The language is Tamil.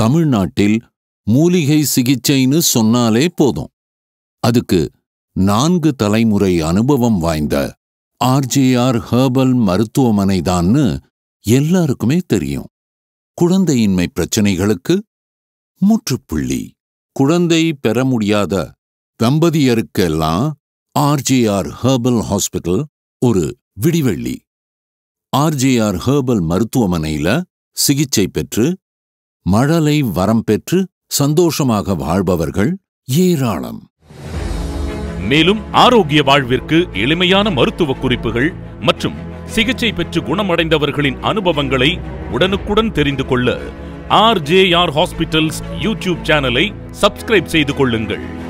தமிழ்நாட்டில் மூலிகை சிகிச்சைன்னு சொன்னாலே போதும் அதுக்கு நான்கு தலைமுறை அனுபவம் வாய்ந்த ஆர்ஜேஆர் ஹெர்பல் மருத்துவமனைதான்னு எல்லாருக்குமே தெரியும் குழந்தையின்மை பிரச்சனைகளுக்கு முற்றுப்புள்ளி குழந்தை பெற முடியாத தம்பதியருக்கெல்லாம் ஆர்ஜேஆர் ஹெர்பல் ஹாஸ்பிட்டல் ஒரு விடிவெள்ளி ஆர்ஜேஆர் ஹெர்பல் மருத்துவமனையில சிகிச்சை பெற்று மழலை வரம் பெற்று சந்தோஷமாக வாழ்பவர்கள் ஏராளம் மேலும் ஆரோக்கிய வாழ்விற்கு எளிமையான மருத்துவ குறிப்புகள் மற்றும் சிகிச்சை பெற்று குணமடைந்தவர்களின் அனுபவங்களை உடனுக்குடன் தெரிந்து கொள்ள ஆர்ஜேஆர் ஹாஸ்பிட்டல்ஸ் யூடியூப் சேனலை சப்ஸ்கிரைப் செய்து கொள்ளுங்கள்